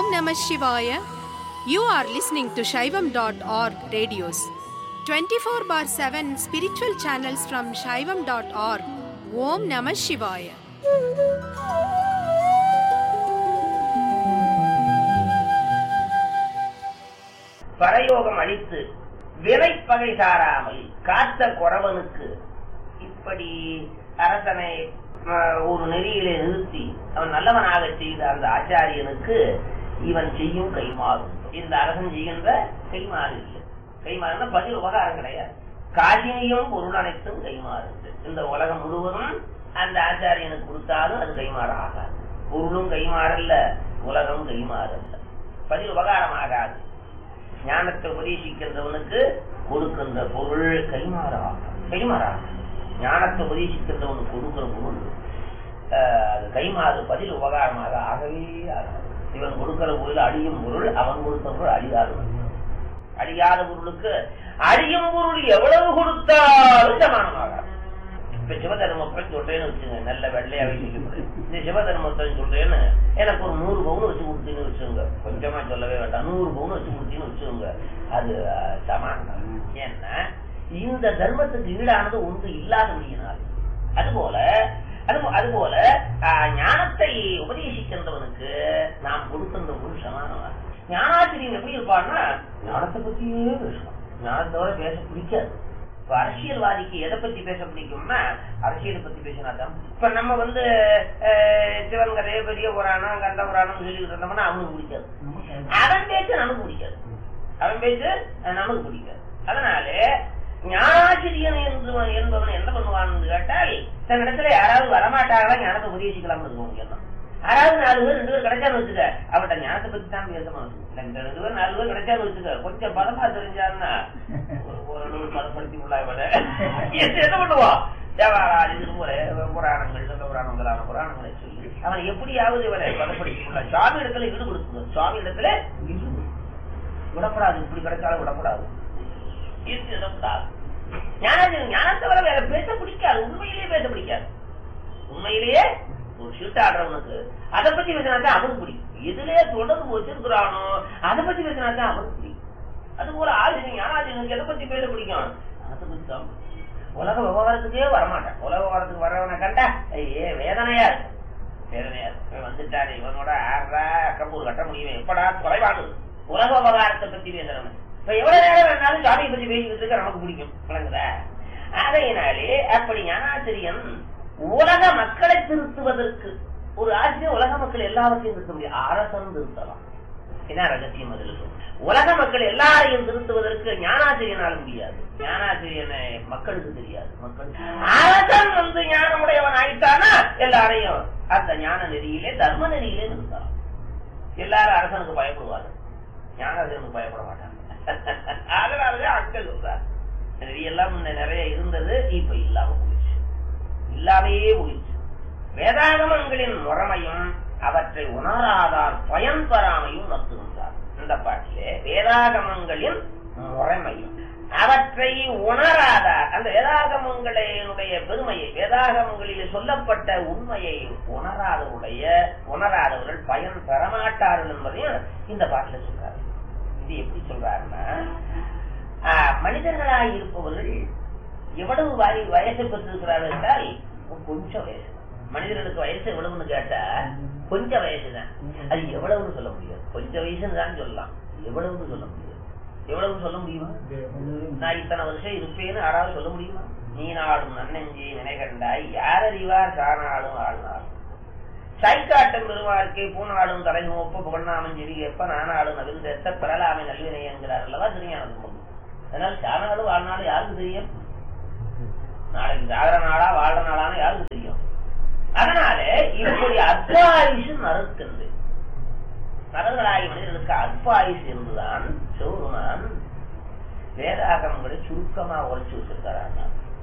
Namah Shivaya. You are listening to Shaivam.org radios. 24 bar 7 spiritual channels from Shaivam.org. Om Namah Shivaya. பரயோகம் அளித்து வினைப்பகை சாராமல் காத்த குறவனுக்கு இப்படி அரசனை அஹ், ஒரு நெறியிலே நிறுத்தி அவன் நல்லவனாக செய்த அந்த ஆச்சாரியனுக்கு இவன் செய்யும் கைமாறு இந்த அரசன் செய்கின்ற கைமாறு இல்லை கைமாறுனா பதில் உபகாரம் கிடையாது காசினியும் பொருள் அனைத்தும் கைமாறு இந்த உலகம் முழுவதும் அந்த ஆச்சாரியனுக்கு கொடுத்தாலும் அது கைமாறு ஆகாது பொருளும் கைமாறல்ல உலகம் கைமாறல்ல பதில் உபகாரம் ஆகாது ஞானத்தை உபதேசிக்கின்றவனுக்கு கொடுக்கின்ற பொருள் கைமாறாக கைமாறாக ஞானத்தை உபதேசிக்கின்றவனுக்கு கொடுக்கிற பொருள் ஆஹ், அது கைமாறு பதில் உபகாரமாக ஆகவே ஆகாது இவன் கொடுக்கிற பொருள் அழியும் பொருள் அவன் கொடுத்த பொருள் அழியாத அழியாத பொருளுக்கு அழியும் பொருள் எவ்வளவு கொடுத்தாலும் சமானமாகாது இப்ப சிவதர்மத்தை சொல்றேன்னு வச்சுங்க நல்ல வெள்ளையா வச்சுக்க இந்த சிவதர்மத்தை சொல்றேன்னு எனக்கு ஒரு நூறு பவுன் வச்சு கொடுத்தீங்கன்னு வச்சுங்க கொஞ்சமா சொல்லவே வேண்டாம் நூறு பவுன் வச்சு கொடுத்தீங்கன்னு வச்சுங்க அது அஹ், சமானம் ஏன்னா இந்த தர்மத்துக்கு ஈடானது ஒன்று இல்லாதபடியினால் அதுபோல அது அதுபோல அஹ், ஞானத்தை உபதேசிக்கின்றவனுக்கு நாம் கொடுக்கின்ற ஒரு சமானமாக ஞானாசிரியர் எப்படி இருப்பான்னா ஞானத்தை பத்தியே பேசணும் ஞானத்தோட பேச பிடிக்காது இப்ப அரசியல்வாதிக்கு எதை பத்தி பேச பிடிக்கும்னா அரசியலை பத்தி பேசினா தான் இப்ப நம்ம வந்து அஹ், சிவன் கதைய பெரிய புராணம் கந்த புராணம் சொல்லிட்டு இருந்தோம்னா அவனுக்கு பிடிக்காது அவன் பேச்சு நமக்கு பிடிக்காது அவன் பேச்சு அஹ், நமக்கு பிடிக்காது அதனால ஞானாசிரியன் என்று என்பவன் என்ன பண்ணுவான்னு கேட்டால் தன்னிடத்துல யாராவது வரமாட்டாங்களா ஞானத்தை உபதேசிக்கலாம்னு இருக்கும் எண்ணம் யாராவது நாலு பேர் ரெண்டு பேர் கிடைச்சான்னு வச்சுக்க அவட்ட ஞானத்தை பத்தி தான் பேசணும் இந்த ரெண்டு பேர் நாலு பேர் கிடைச்சான்னு வச்சுக்க கொஞ்சம் பதமா தெரிஞ்சாருன்னா ஒரு ஓரளவு பதப்படுத்தி உள்ளாய்வட என்ன பண்ணுவான் தேவாராதி திருமுறை புராணங்கள் சங்க புராணம் முதலான புராணங்களை சொல்லி அவன் எப்படியாவது இவனை பதப்படுத்தி உள்ள சுவாமி இடத்துல ஈடு கொடுக்கணும் சுவாமி இடத்துல ஈடு கொடுக்கணும். விடக்கூடாது இப்படி கிடைச்சாலும் விடக்கூடாது ஈர்த்து விடக்கூடாது ஞானம் ஞானத்தை வர வேற பேச பிடிக்காது உண்மையிலேயே பேச பிடிக்காது உண்மையிலேயே ஒரு ஷீட் ஆடுறவனுக்கு அதை பத்தி பேசினாதான் அவனுக்கு பிடிக்கும் எதுலயே தொடர்பு வச்சிருக்கிறானோ அதை பத்தி பேசினாதான் அவனுக்கு பிடிக்கும் அது போல ஆசிரியர் ஞானாசிரியனுக்கு எதை பத்தி பேச பிடிக்கும் அதை பத்தி தான் பிடிக்கும். உலக விவகாரத்துக்கே வரமாட்டேன் உலக விவகாரத்துக்கு வரவனை கண்டா ஐயே வேதனையா இருக்கு வேதனையா இருக்கு இவன் வந்துட்டாரு இவனோட ஆறா கப்பூர் கட்ட முடியும் எப்படா தொலைவானது உலக விவகாரத்தை பத்தி பேசுறவன் இப்ப எவ்வளவு நேரம் வேணாலும் சாமியை பத்தி பேசிக்கிட்டு இருக்க நமக்கு பிடிக்கும் விளங்குதா அதையினாலே அப்படி ஞானாசிரியன் உலக மக்களை திருத்துவதற்கு ஒரு ஆசிரியர் உலக மக்கள் எல்லாவற்றையும் திருத்த முடியும் அரசன் திருத்தலாம் என்ன ரகசியம் அதில் இருக்கு. உலக மக்கள் எல்லாரையும் திருத்துவதற்கு ஞானாசிரியனால் முடியாது ஞானாசிரியனை மக்களுக்கு தெரியாது மக்கள் அரசன் வந்து ஞானமுடையவன் ஆயிட்டானா எல்லாரையும் அந்த ஞான நெறியிலே தர்ம நெறியிலே நிறுத்தலாம் எல்லாரும் அரசனுக்கு பயப்படுவாங்க ஞானாசிரியனுக்கு பயப்பட மாட்டாங்க அதனாலதான் அக்கள் சொல்றார் நெறியெல்லாம் முன்ன நிறைய இருந்தது இப்ப இல்லாம போயிடுச்சு இல்லாமையே போயிடுச்சு வேதாகமங்களின் முறைமையும் அவற்றை உணராதார் பயன் பெறாமையும் நடத்துகின்றார் இந்த பாட்டிலே வேதாகமங்களின் முறைமையும் அவற்றை உணராதார் அந்த வேதாகமங்களினுடைய பெருமையை வேதாகமங்களில் சொல்லப்பட்ட உண்மையை உணராதவருடைய உணராதவர்கள் பயன் பெறமாட்டார்கள் என்பதையும் இந்த பாட்டில சொல்றாரு இது எப்படி சொல்றாருன்னா ஆஹ், மனிதர்களாய் இருப்பவர்கள் எவ்வளவு வாரி வயசு பெற்றிருக்கிறார்கள் என்றால் கொஞ்சம் வயசு மனிதர்களுக்கு வயசு எவ்வளவுன்னு கேட்டா கொஞ்சம் வயசுதான் அது எவ்வளவுன்னு சொல்ல முடியாது கொஞ்சம் வயசுன்னு தான் சொல்லலாம் எவ்வளவுன்னு சொல்ல முடியாது எவ்வளவுன்னு சொல்ல முடியுமா நான் இத்தனை வருஷம் இருப்பேன்னு யாராவது சொல்ல முடியுமா நீ நாடும் நன்னெஞ்சி நினைகண்டாய் யார் அறிவார் சானாடும் ஆழ்நாள் சைக்காட்டம் பெருமார்க்கே பூநாடும் தலை நோப்ப புகழ்நாமன் செடி எப்ப நானாடும் நவிழ்ந்தெத்த பிறலாமை நல்வினை என்கிறார் அல்லவா திருஞானம் அதனால சானாலும் வாழ்நாளும் யாருக்கு தெரியும் நாளைக்கு ஜாகர நாளா வாழ்ற நாளான்னு யாருக்கு தெரியும் அதனால இப்படி அற்பாயுசு நறுக்கின்றது நரகராகி மனிதர்களுக்கு அற்பாயுசு இருந்துதான் சிவருமான் வேதாகமங்களை சுருக்கமா உரைச்சு வச்சிருக்கிறாங்க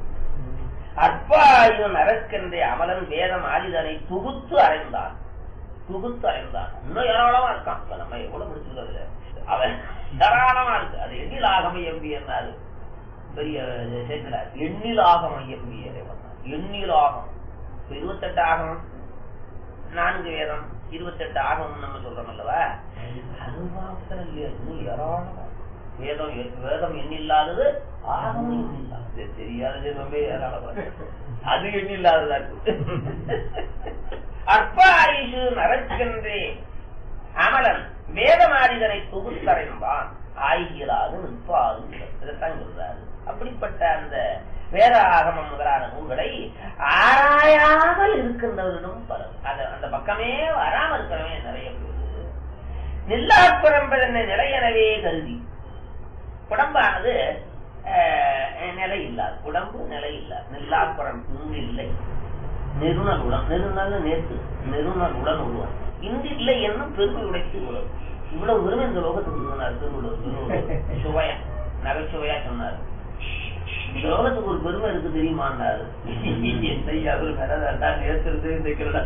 அற்பாயு நரக்கென்றே அமலன் வேதம் ஆதிதனை தொகுத்து அறைந்தான் தொகுத்து அறைந்தான் இன்னும் ஏராளமா இருக்கான் இப்ப நம்ம எவ்வளவு முடிச்சிருக்கிறதுல அவன் ஏராளமா இருக்கு அது எண்ணில் ஆகம எம்பி என்னாரு பெரிய சேர்க்கிறார் எண்ணில் ஆகம எம்பி எண்ணில் ஆகம் இப்ப இருபத்தெட்டு ஆகமம் நான்கு வேதம் இருபத்தெட்டு ஆகமம் நம்ம சொல்றோம் அல்லவா அது மாத்திரம் இல்லையா இன்னும் ஏராளமா வேதம் எ- வேதம் எண்ணில்லாதது ஆகமும் எண்ணில்லாதது தெரியாதது ரொம்ப ஏராளமா அது எண்ணில்லாததாக்கு அற்ப ஆயுஷு நரச்சென்றே அமலன் வேதமாரிதனை தொகுத்தறைந்தான் ஆய்கிறாது நிற்பாது இதைத்தான் சொல்றாரு அப்படிப்பட்ட அந்த வேத ஆகமம் முதலான நூல்களை ஆராயாமல் இருக்கின்றவர்களும் பலர் அந்த அந்த பக்கமே வராமல் இருக்கிறவன் நிறைய பேர் நில்லாப்புறம்பென நிலையெனவே கருதி உடம்பானது அஹ், நிலை இல்லாது உடம்பு நிலை இல்லாது நில்லாப்புறம் இங்கு இல்லை நெருணல் உடன் நெருணல் நேற்று நெருணல் உடன் உருவம் இங்கு இல்லை என்னும் பெருமை உடைத்து உலகம் இவ்வளவு பெருமை இந்த லோகத்துக்கு சொன்னார் திருவள்ளுவர் திருவள்ளுவர் சுவையா நகைச்சுவையா சொன்னார் இந்த லோகத்துக்கு ஒரு பெருமை இருக்கு தெரியுமான்னாரு என்னையா அவரு கடதா நேர்த்திருந்து இந்த கிரடா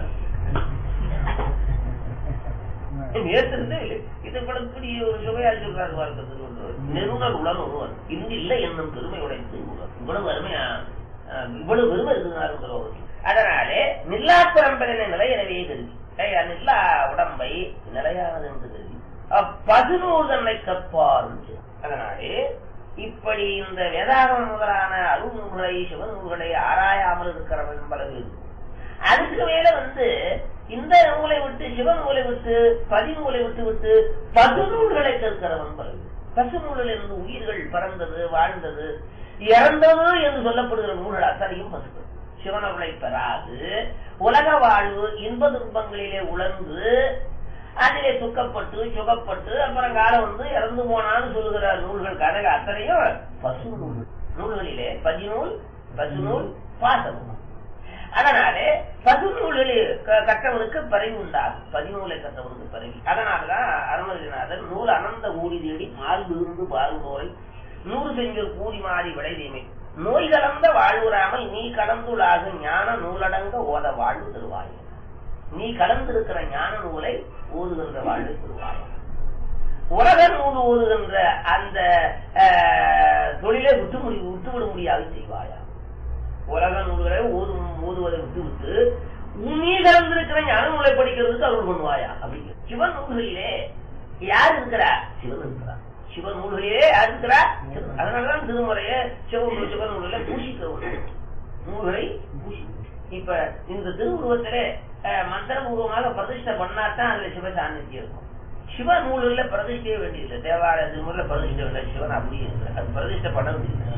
நேர்த்திருந்து இது கூட இப்படி ஒரு சுவையா சொல்றாரு பாருங்க திருவள்ளுவர் நெருணல் உடன் ஒருவன் இங்கு இல்லை என்னும் பெருமை உடைத்து உலகம் இவ்வளவு அருமையா அஹ், இவ்வளவு பெருமை இருக்குனாரு இந்த லோகத்தில் அதனாலே நில்லாப்புறம்பென நிலையறவே கருதி ஐயா, நில்லா உடம்பை நிலையானது என்று கருதி பதினோரு தன்னை கற்பார் அதனாலே இப்படி இந்த வேதாகம முதலான அருள் நூல்களை சிவன் நூல்களை ஆராயாமல் இருக்கிறவன் பல பேர் அதுக்கு மேல வந்து இந்த நூலை விட்டு சிவன் நூலை விட்டு பதிநூலை விட்டு விட்டு பசுநூல்களை கற்கிறவன் பல பேர் பசு நூலில் இருந்து உயிர்கள் பறந்தது வாழ்ந்தது இறந்தது என்று சொல்லப்படுகிற நூல்கள் அத்தனையும் பசுக்கள் சிவனருளை பெறாது உலக வாழ்வு இன்ப துன்பங்களிலே உழந்து அதிலே துக்கப்பட்டு சுகப்பட்டு அப்புறம் காலம் வந்து இறந்து போனான்னு சொல்லுகிற நூல்கள் கனக அத்தனையும் பசு நூல்கள் நூல்களிலே பதிநூல் பசுநூல் பாசநூல் அதனாலே பதிநூல்களில் க- கற்றவனுக்கு பரவி உண்டாகும் பதிநூலை கற்றவனுக்கு பரவி அதனாலதான் அருணகிரிநாதர் நூல் அனந்த ஊடி தேடி மால் விருந்து பாருவோரை நூறு செஞ்சல் கூடி மாறி விளைதீமை நோய் கலந்த வாழ்வுறாமல் நீ கலந்துள்ளாக ஞான நூலடங்க ஓத வாழ்வு தருவாய் நீ கலந்திருக்கிற ஞான நூலை ஓதுகின்ற வாழ்வு தருவாய் உலக நூல் ஓதுகின்ற அந்த அஹ், தொழிலை விட்டு முடி விட்டுவிட முடியாது செய்வாயா உலக நூல்களை ஓதும் ஓதுவதை விட்டு விட்டு நீ கலந்திருக்கிற ஞான நூலை படிக்கிறதுக்கு அருள் பண்ணுவாயா அப்படிங்க சிவன் நூல்களிலே யார் இருக்கிறா சிவன் இருக்கிறார் சிவன் நூல்களிலே யார் இருக்கிறா சிவன். அதனாலதான் திருமுறைய சிவன் சிவன் நூல்களை பூசிக்க நூல்களை பூசி இப்ப இந்த திருவுருவத்திலே அஹ், மந்திரபூர்வமாக பிரதிஷ்டை பண்ணாதான் அதுல சிவ சாநித்தியம் இருக்கும் சிவ நூல்கள்ல பிரதிஷ்டையே வேண்டியதில்லை தேவாலய திருமுறையில பிரதிஷ்டை இல்லை சிவன் அப்படியே இருக்கு அது பிரதிஷ்டை பண்ண வேண்டியது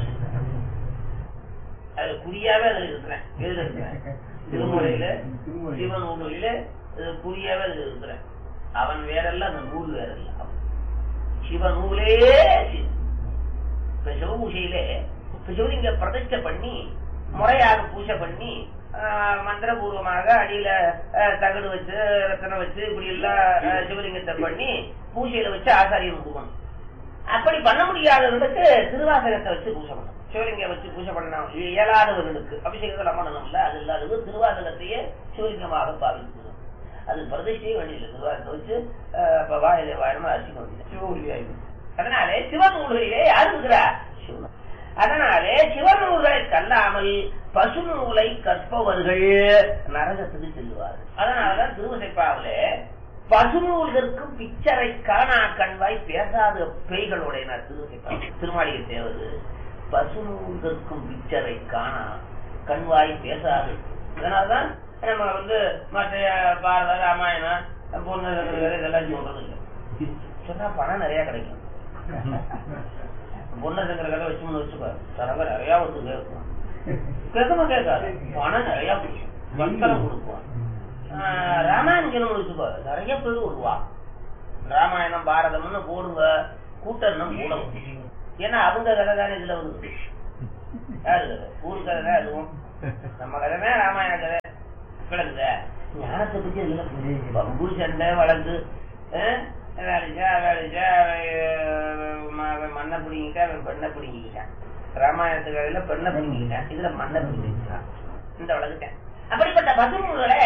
அது குறியாவே அதுல இருக்கிறேன் எதுல இருக்கிறேன் திருமுறையில சிவன் நூலில இது குறியாவே அதுல இருக்கிறேன் அவன் வேறல்ல அந்த நூல் வேறல்ல அவன். சிவ நூலே சிவன். இப்ப சிவபூஷையிலே இப்ப சிவலிங்க பிரதிஷ்டை பண்ணி முறையாக பூஜை பண்ணி ஆஹ், மந்திரபூர்வமாக அடியில ஆஹ், தகடு வச்சு ரத்தனம் வச்சு இப்படி எல்லாம் ஆஹ், சிவலிங்கத்தை பண்ணி பூஜையில வச்சு ஆசாரியன் கொடுக்கணும் அப்படி பண்ண முடியாதவர்களுக்கு திருவாசகத்தை வச்சு பூஜை பண்ணணும் சிவலிங்கம் வச்சு பூஜை பண்ணணும் இது இயலாதவர்களுக்கு அபிஷேகத்தில் அம்மனம்ல அது இல்லாதது திருவாசகத்தையே சிவலிங்கமாக பாவிக்கணும் அது பிரதிஷ்டையே வேண்டியதில்லை திருவாசகத்தை வச்சு ஆஹ், இப்ப வாயில வாயிலமா அரிசிக்க வேண்டியது சிவகுடி ஆயிடும் அதனாலே சிவநூல்களிலே யார் இருக்கிறா சிவன் அதனாலே சிவநூல்களை கல்லாமல் பசு நூலை கற்பவர்கள் நரகத்துக்கு செல்லுவார்கள் அதனாலதான் திருவசைப்பாவில பசுநூல்களுக்கும் பிச்சரை காணா கண்வாய் பேசாத பேய்களுடைய திருவசைப்பாவு திருமாளிகை தேவது பசுநூல்களுக்கும் பிச்சரை காணா கண்வாய் பேசாது அதனாலதான் நம்ம வந்து மற்ற பாரத ராமாயணம் பொண்ணு இதெல்லாம் சொல்றது இல்லை சொன்னா பணம் நிறைய கிடைக்கும் பொன்னசங்கர கதை வச்சு முன்ன வச்சுப்பாரு தரவ நிறைய வந்து கேட்கும் கேட்கமா கேட்காது பணம் நிறைய கொடுக்கும் வஸ்திரம் கொடுக்குவான் ஆஹ் ராமாயணம் வச்சுப்பாரு நிறைய பேர் வருவா ராமாயணம் பாரதம்னு போடுங்க கூட்டம் கூட வரும். ஏன்னா அவங்க கதை தானே இதுல வருது யாரு கதை ஊர் கதை தான் அதுவும் நம்ம கதை தான் ராமாயண கதை கிடக்குத ஞானத்தை பத்தி அதுல பம்பு சண்டை வழக்கு அஹ், வேலைச்சா வேலைச்சா அவன் மண்ணை பிடிங்கிட்டா அவன் பெண்ணை பிடிங்கிக்கிட்டான் ராமாயணத்து கதையில பெண்ணை பிடிங்கிக்கிட்டான் இதுல மண்ணை பிடிங்கிட்டான் இந்த வழக்குட்டேன் அப்படிப்பட்ட பசுநூல்களை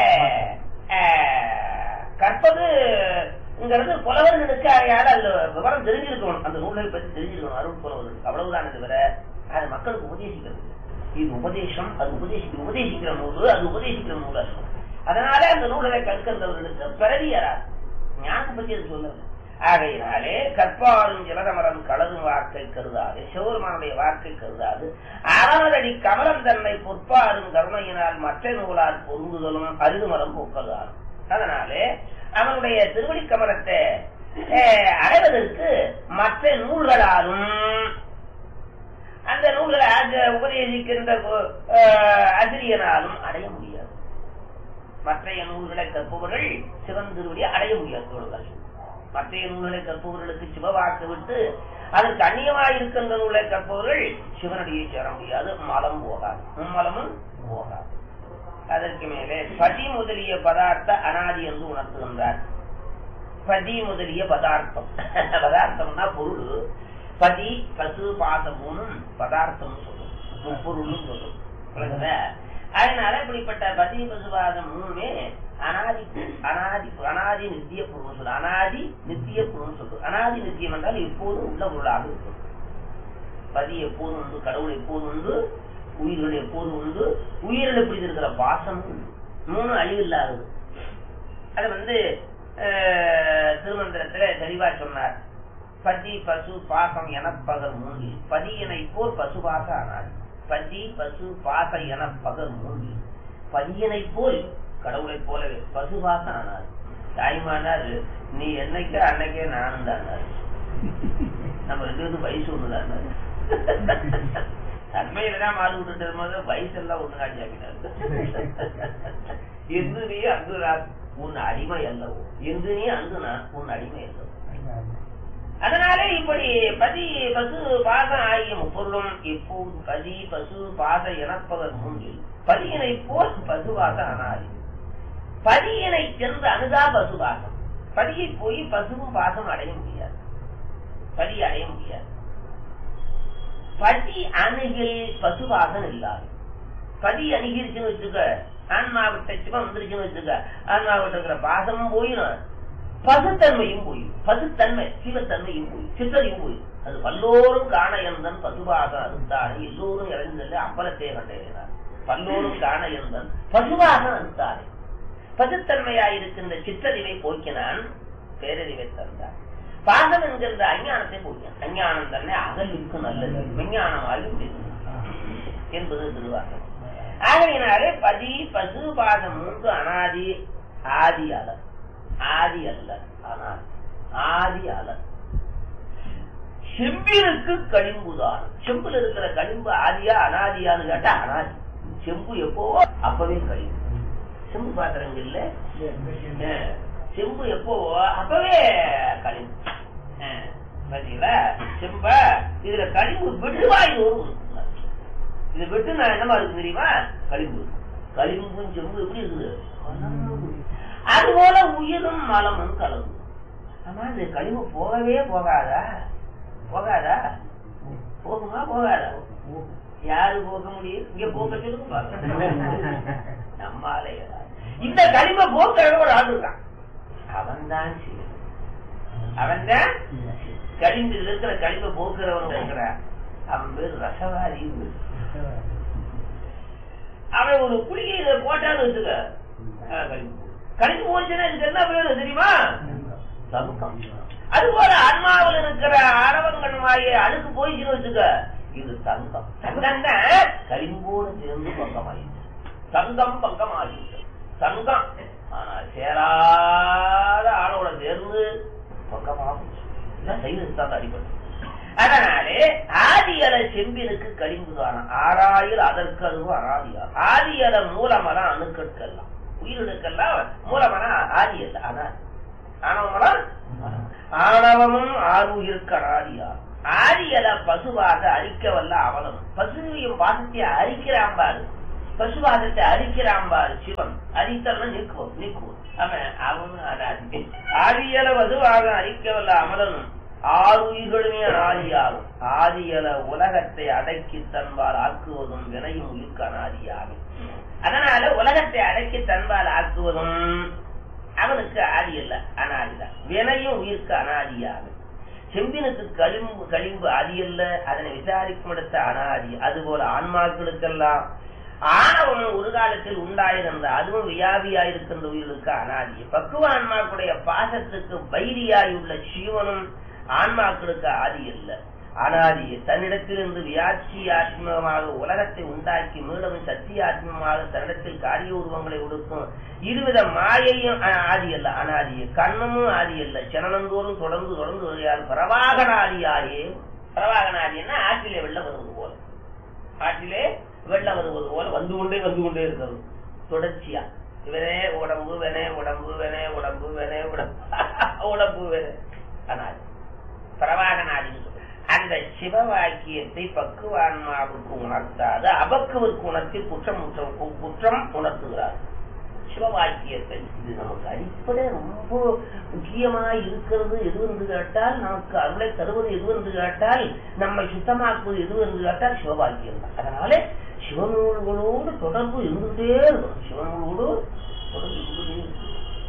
ஆஹ், கற்பது ங்கிறது புலவர்களுக்கு அதையால அதுல விவரம் தெரிஞ்சிருக்கணும் அந்த நூல்களை பத்தி தெரிஞ்சிருக்கணும் அருள் புலவர்களுக்கு அவ்வளவுதான் தவிர அது மக்களுக்கு உபதேசிக்கிறது இல்லை. இது உபதேசம் அது உபதேசி உபதேசிக்கிற நூல் அது உபதேசிக்கிற நூல் அல்ல அதனால அந்த நூல்களை கற்கிறவர்களுக்கு பிறவி ஏறாது ஞானத்தை பத்தி அது சொல்லல ஆகையினாலே கற்பாரும் ஜலதமரம் கலரும் வாக்கை கருதாது சிவருமானுடைய வாக்கை கருதாது அறநடி கமலம் தன்னை பொற்பாரும் கருணையினால் மற்ற நூலால் பொருந்துதலும் அருதுமரம் போக்கதாகும் அதனாலே அவனுடைய திருவடி கமலத்தை அஹ், அடைவதற்கு மற்ற நூல்களாலும் அந்த நூல்களை ஆச- உபதேசிக்கின்ற அஹ், ஆசிரியனாலும் அடைய முடியாது மற்றைய நூல்களை கற்பவர்கள் சிவன் திருவடி அடைய முடியாது சொல்லுங்கள் மற்றைய நூல்களை கற்பவர்களுக்கு சிவவாக்கு விட்டு அதற்கு அந்நியமாய் இருக்கின்ற நூலை கற்பவர்கள் சிவனடியை சேர முடியாது மலம் போகாது மும்மலமும் போகாது அதற்கு மேலே பதி முதலிய பதார்த்த அனாதி என்று உணர்த்துகின்றார் பதி முதலிய பதார்த்தம் பதார்த்தம்னா பொருள் பதி பசு பாசமும் பதார்த்தம் சொல்லும் முப்பொருளும் சொல்லும் விளங்குதா? அதனால இப்படிப்பட்ட பதி பசுபாதம் மூணுமே அனாதி அனாதி அனாதி நித்திய பொருள் சொல்லு அனாதி நித்திய பொருள் சொல்லு அனாதி நித்தியம் என்றால் எப்போதும் உள்ள பொருளாக இருக்கும் பதி எப்போதும் உண்டு கடவுள் எப்போதும் உண்டு உயிர்கள் எப்போதும் உண்டு உயிரில் எப்படி இருக்கிற பாசமும் உண்டு மூணு அழிவில்லாதது அது வந்து அஹ், திருமந்திரத்துல தெளிவா சொன்னார் பதி பசு பாசம் எனப்பகர் மூங்கில் பதியினை போல் பசுபாச ஆனார் பதி பசு பாச எனப்பகர் மூங்கில் பதியினை போல் கடவுளை போலவே பசுபாச ஆனார் தாய்மானார் நீ என்னைக்கு அன்னைக்கே நானும் தான் நம்ம ரெண்டு பேரும் வயசு ஒண்ணுதான் தன்மையில தான் மாறு விட்டுட்டு இருக்கும்போது வயசு எல்லாம் ஒண்ணு காட்சி என்று நீ அங்கு நான் உன் அடிமை அல்லவோ என்று நீ அங்கு நான் உன் அடிமை அல்லவோ அதனாலே இப்படி பதி பசு பாசம் ஆகிய முப்பொருளும் எப்போது பதி பசு பாச எனப்பவர் மூங்கில் பதியினை போல் பசுபாச அனாதி பதியினை சென்று அணுகா பசுபாசம் பதியை போய் பசுவும் பாசம் அடைய முடியாது பதி அடைய முடியாது பதி அணுகில் பசுபாசம் இல்லாது பதி அணுகிருச்சுன்னு வச்சுக்க ஆன்மா விட்ட சிவம் வந்துருச்சுன்னு வச்சுக்க ஆன்மா விட்ட இருக்கிற பாசமும் போயிடும் பசுத்தன்மையும் போயிடும் பசுத்தன்மை சிவத்தன்மையும் போயிடும் சித்தரையும் போயிடும் அது பல்லோரும் காண எந்தன் பசுபாக அறுத்தாரு எல்லோரும் இறந்தது அம்பலத்தை கண்டேறினார் பல்லோரும் காண எந்தன் பசுவாக அறுத்தாரு பசுத்தன்மையாயிருக்கின்ற சிற்றறிவை போக்கினான் பேரறிவை தந்தார் பாசம் என்கின்ற அஞ்ஞானத்தை போக்கினான் அஞ்ஞானம் தன்னை அகலிற்கு நல்லது விஞ்ஞானமாகி என்பது திருவாசகம் ஆகையினாலே பதி பசு பாதம் மூன்று அனாதி ஆதி அல ஆதி அல்ல ஆனால் ஆதி அல செம்பிற்கு களிம்புதான் செம்புல இருக்கிற களிம்பு ஆதியா அனாதியான்னு கேட்டா அனாதி செம்பு எப்போவோ அப்பவே களிம்பு செம்பு பாத்திரங்கள்ல அஹ், செம்பு எப்போவோ அப்பவே களிம்பு அஹ், பாத்தீங்களா செம்ப இதுல களிம்பு விடுவாய் வரும் இது விட்டு நான் என்னமா இருக்கு தெரியுமா களிம்பு களிம்பும் செம்பு எப்படி இருக்குது அதுபோல உயிரும் மலமும் கலந்து ஆமா இந்த களிம்பு போகவே போகாதா போகாதா போகுமா போகாதா யாரு போக முடியும் இங்க போக சொல்லுங்க பாக்கலாம் நம்மாலே இந்த களிம்பை போக்குற ஒரு ஆள் இருக்கான் அவன் தான் அவன் தான் களிம்பில் இருக்கிற களிம்பை போக்குறவன் இருக்கிற அவன் பேர் ரசவாதி அவன் ஒரு குளிகையில போட்டான்னு வச்சுக்க ஆ, களிம்பு களிம்பு போச்சுன்னா இதுக்கு என்ன பேரு தெரியுமா சமுக்கம் அதுபோல ஆன்மாவில் இருக்கிற ஆரவங்கன் வாய அழுக்கு போயிச்சுன்னு வச்சுக்க இது தங்கம் தங்கம் தான் களிம்போடு சேர்ந்து பங்கமாயிடுச்சு தங்கம் பங்கமாகிடுச்சு தங்கம் ஆனா சேராத ஆளோட சேர்ந்து பங்கமாகும் இதான் சைவ சித்தாந்த அடிப்படை அதனாலே ஆதியல செம்பினுக்கு கழிம்புதான ஆறாயில் அதற்கு அதுவும் அனாதியா ஆதியல மூலமரம் அணுக்கற்கெல்லாம் உயிரினுக்கெல்லாம் மூலமரம் ஆதி அல்ல அனாதி ஆணவமரம் ஆணவமும் ஆறு உயிருக்கு அனாதியா ஆதியல பசுவாக அழிக்க வல்ல அவலம் பசுவையும் பாசத்தை அரிக்கிறான் பாரு பசுவாதத்தை அரிக்கிறான் பாரு சிவன் அரித்தல்னா நீக்குவோம் நீக்குவோம் அவன் அவனும் அனாதி ஆதியல வசுவாக அரிக்க வல்ல அமலனும் ஆறு உயிர்களுமே அனாதியாகும் ஆதியல உலகத்தை அடக்கி தன்பால் ஆக்குவதும் வினையும் உயிர்க்கு அனாதியாகும் அதனால உலகத்தை அடக்கி தன்பால் ஆக்குவதும் அவனுக்கு ஆதி இல்ல அனாதிதான் வினையும் உயிர்க்கு அனாதியாகும் செம்பினுக்கு களிம்பு களிம்பு ஆதி அல்ல அதனை விசாரிக்கும் இடத்த அனாதி அதுபோல ஆன்மாக்களுக்கெல்லாம் ஆணவம் ஒரு காலத்தில் உண்டாயிருந்த அதுவும் வியாபியாயிருக்கின்ற உயிர்களுக்கு அனாதி பக்குவ ஆன்மாக்களுடைய பாசத்துக்கு வைரியாயுள்ள சிவனும் ஆன்மாக்களுக்கு ஆதி அல்ல அனாதி தன்னிடத்திலிருந்து வியாட்சியாத்மகமாக உலகத்தை உண்டாக்கி மீளவும் சத்தியாத்மமாக தன்னிடத்தில் காரிய உருவங்களை உடுக்கும் இருவித மாயையும் அ- ஆதி அல்ல அனாதி கண்ணமும் ஆதி அல்ல சனனந்தோறும் தொடர்ந்து தொடர்ந்து வருகிறார் பிரவாகனாதியாயே பிரவாகனாதின்னா ஆற்றிலே வெள்ளம் வருவது போல ஆற்றிலே வெள்ளம் வருவது போல வந்து கொண்டே வந்து கொண்டே இருக்கிறது தொடர்ச்சியா இவனே உடம்பு வெனே உடம்பு வெனே உடம்பு வெனே உடம்பு உடம்பு வெனே அனாதி பிரவாகனாதின்னு சொல்லுது அந்த சிவ வாக்கியத்தை பக்குவான்மாவுக்கு உணர்த்தாது அபக்குவிற்கு உணர்த்தி குற்றம் குற்றம் குற்றம் உணர்த்துகிறார் சிவ வாக்கியத்தை இது நமக்கு அடிப்படை ரொம்ப முக்கியமா இருக்கிறது எது என்று கேட்டால் நமக்கு அருளை தருவது எது என்று கேட்டால் நம்மை சுத்தமாக்குவது எது என்று கேட்டால் சிவவாக்கியம் தான் அதனால சிவநூல்களோடு தொடர்பு இருந்துகிட்டே இருக்கணும் சிவநூலோடு தொடர்பு இருந்துகிட்டே இருக்கணும்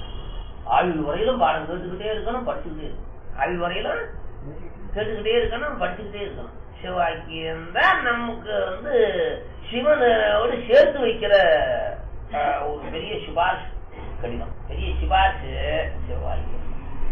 ஆயுள் வரையிலும் பாடம் கேட்டுக்கிட்டே இருக்கணும் படிச்சுக்கிட்டே இருக்கணும் ஆயுள் வரையிலும் கேட்டுக்கிட்டே இருக்கணும் படிச்சுக்கிட்டே இருக்கணும் சிவாக்கியம் தான் நமக்கு வந்து சிவனோடு சேர்த்து வைக்கிற ஆஹ், ஒரு பெரிய சிபாஷ் கடிதம் பெரிய சிபாஷ் சிவாக்கியம்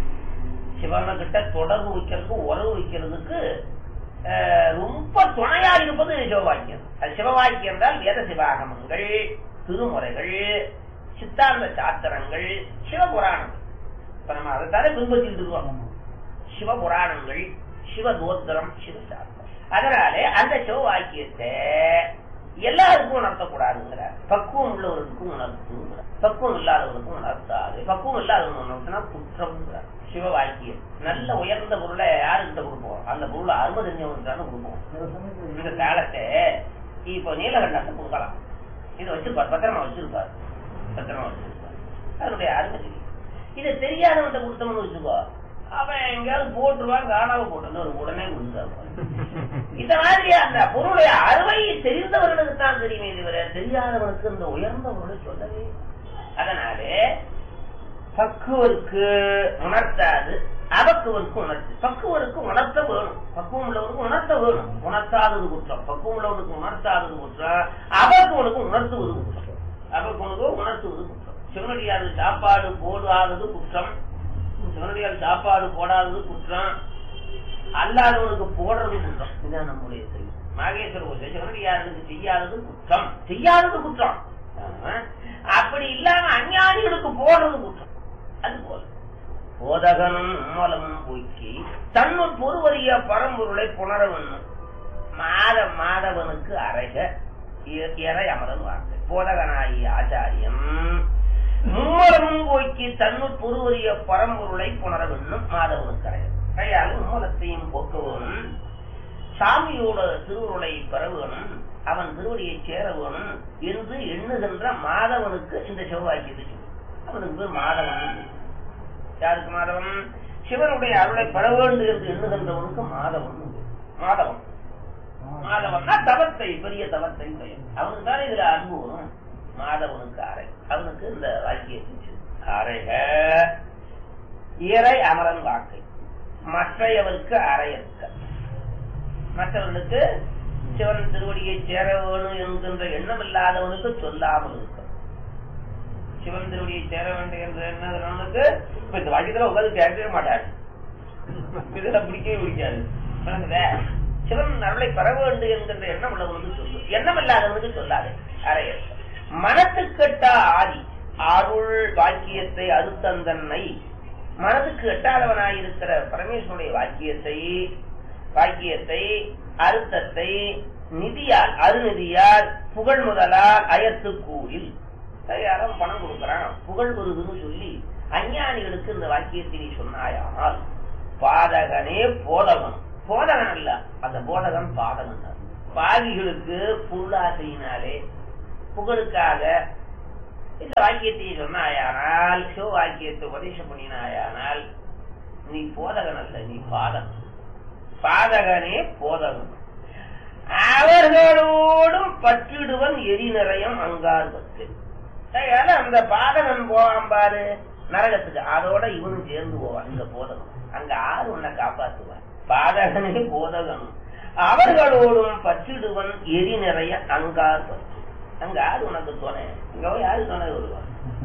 சிவன கிட்ட தொடர்பு வைக்கிறதுக்கு உறவு வைக்கிறதுக்கு ஆஹ், ரொம்ப துணையா இருப்பது சிவவாக்கியம் அது சிவவாக்கியம் என்றால் வேத சிவாகமங்கள் திருமுறைகள் சித்தாந்த சாஸ்திரங்கள் சிவபுராணங்கள் இப்ப நம்ம அதைத்தானே பின்பற்றிட்டு இருக்கோம் சிவபுராணங்கள் சிவதோத்திரம் சிவசாஸ்திரம் அதனாலே அந்த சிவவாக்கியத்தை எல்லாருக்கும் உணர்த்தக்கூடாதுங்கிறார் பக்குவம் உள்ளவருக்கும் உணர்த்துங்கிறார் பக்குவம் இல்லாதவருக்கும் உணர்த்தாது பக்குவம் இல்லாதவங்க உணர்த்தினா குற்றம்ங்கிறார் சிவவாக்கியம் நல்ல உயர்ந்த பொருளை யாருக்கிட்ட கொடுப்போம் அந்த பொருளை அருமதன்யவனுக்கான கொடுப்போம் இந்த காலத்தை இப்ப நீலகண்டத்தை கொடுக்கலாம் இதை வச்சிருப்பார் பத்திரமா வச்சிருப்பார் பத்திரமா வச்சிருப்பார் அதனுடைய அருமை தெரியும் இதை தெரியாதவன்ட்ட கொடுத்தவன்னு வச்சுக்கோ அவன் எங்கேயாவது போட்டுருவான் காணாம போட்டு ஒரு உடனே கொடுத்துருவான் இந்த மாதிரி அந்த பொருளுடைய அருமை தெரிந்தவர்களுக்கு தான் தெரியுமே தவிர தெரியாதவனுக்கு இந்த உயர்ந்த பொருளை சொல்லவே இல்லை. அதனாலே பக்குவருக்கு உணர்த்தாது அபக்குவருக்கு உணர்த்து பக்குவருக்கு உணர்த்த வேணும் பக்குவம் உள்ளவருக்கு உணர்த்த வேணும் உணர்த்தாதது குற்றம் பக்குவம் உள்ளவனுக்கு உணர்த்தாதது குற்றம் அபக்குவனுக்கு உணர்த்துவது குற்றம் அபக்குவனுக்கு உணர்த்துவது குற்றம் சிவனடியாரு சாப்பாடு போடாதது குற்றம் சிவனடியார் சாப்பாடு போடாதது குற்றம் அல்லாதவனுக்கு போடுறது குற்றம் இதுதான் நம்முடைய செய்தி நாகேஸ்வர பூஜை சிவனடியாருக்கு செய்யாதது குற்றம் செய்யாதது குற்றம் ஆமா. அப்படி இல்லாம அஞ்ஞானிகளுக்கு போடுறது குற்றம் அது போல போதகனும் மூலமும் போக்கி தன்னுள் பொறுவறிய பரம்பொருளை புணர வேண்டும் மாத மாதவனுக்கு அரைக இ- இறை அமரன் வார்த்தை போதகனாகி ஆச்சாரியம் மும்மலமும் போக்கி தன்னுள் பொறுவறிய பரம்பொருளை புணர வேண்டும் மாதவனுக்கு அரைக கையால் மும்மலத்தையும் போக்க வேணும் சாமியோட திருவுருளை பெற வேணும் அவன் திருவடியை சேர வேணும் என்று எண்ணுகின்ற மாதவனுக்கு இந்த சிவவாக்கியத்தை சொல்லு. அவனுக்கு பேர் மாதவன் யாருக்கு மாதவன் சிவனுடைய அருளை பெற வேண்டும் என்று எண்ணுகின்றவனுக்கு மாதவன் உண்டு. மாதவன் மாதவன்னா தவத்தை பெரிய தவத்தை பெயர் அவனுக்கு தானே இதுல அன்பு வரும் மாதவனுக்கு அறை அவனுக்கு இந்த வாக்கியத்தை சொல்லு. அறைக இறை அமரன் வாக்கை மற்றையவருக்கு அறையற்க மற்றவர்களுக்கு சிவன் திருவடியை சேர வேணும் என்கின்ற எண்ணம் இல்லாதவனுக்கு சொல்லாமல் இருக்கும் சிவன் திருவடியை சேர வேண்டும் என்ற எண்ணம் நம்மளுக்கு இப்ப இந்த வாக்கியத்துல உட்காந்து கேட்கவே மாட்டாரு இதுல பிடிக்கவே பிடிக்காது விளங்குதா? சிவன் அருளை பெற வேண்டும் என்கின்ற எண்ணம் உள்ளவனுக்கு சொல்லு எண்ணம் இல்லாதவனுக்கு சொல்லாது அறையற்க மனத்துக்கெட்டா ஆதி அருள் வாக்கியத்தை அறுத்தந்தன்னை மனதுக்கு எட்டாதவனாயிருக்கிற பரமேஸ்வருடைய வாக்கியத்தை வாக்கியத்தை அறுத்தத்தை நிதியால் அருநிதியால் புகழ் முதலால் அயத்து கூறில் யாரும் பணம் கொடுக்கறான் புகழ் வருதுன்னு சொல்லி அஞ்ஞானிகளுக்கு இந்த வாக்கியத்தை நீ சொன்னாயானால் பாதகனே போதகன் போதகன் அல்ல அந்த போதகன் பாதகன் தான். பாவிகளுக்கு புல்லாசையினாலே புகழுக்காக இந்த வாக்கியத்தை சொன்னாயானால் சிவ வாக்கியத்தை உபதேசம் பண்ணினாயானால் நீ போதகன் அல்ல நீ பாதகன் பாதகனே போதகன் அவர்களோடும் பற்றிடுவன் எரி நிறையம் அங்கார் பத்து அதனால அந்த பாதகன் போவான் பாரு நரகத்துக்கு அதோட இவனும் சேர்ந்து போவான் இந்த போதகன் அங்க ஆறு உன்னை காப்பாத்துவான் பாதகனே போதகன் அவர்களோடும் பற்றிடுவன் எரி நிறைய அங்கார் பத்து அங்க யாரு உனக்கு துணை அங்க போய் யாரு துணை வருவா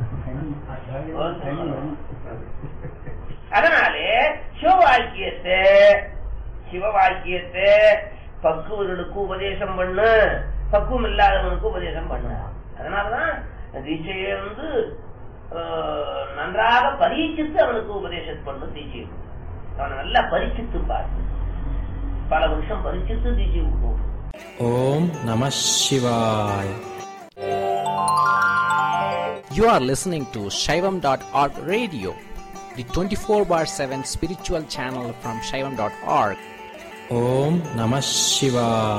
அதனாலே சிவவாக்கியத்தை சிவவாக்கியத்தை பக்குவர்களுக்கு உபதேசம் பண்ணு பக்குவம் இல்லாதவனுக்கு உபதேசம் பண்ண அதனாலதான் தீட்சையை வந்து ஆஹ், நன்றாக பரீட்சித்து அவனுக்கு உபதேசம் பண்ணு தீட்சை அவனை நல்லா பரீட்சித்து பாரு பல வருஷம் பரீட்சித்து தீட்சை கொடுக்கும் ஓம் நம சிவாய் You are listening to Shaivam.org radio, the 24 bar 7 spiritual channel from Shaivam.org. Om Namah Shivaya.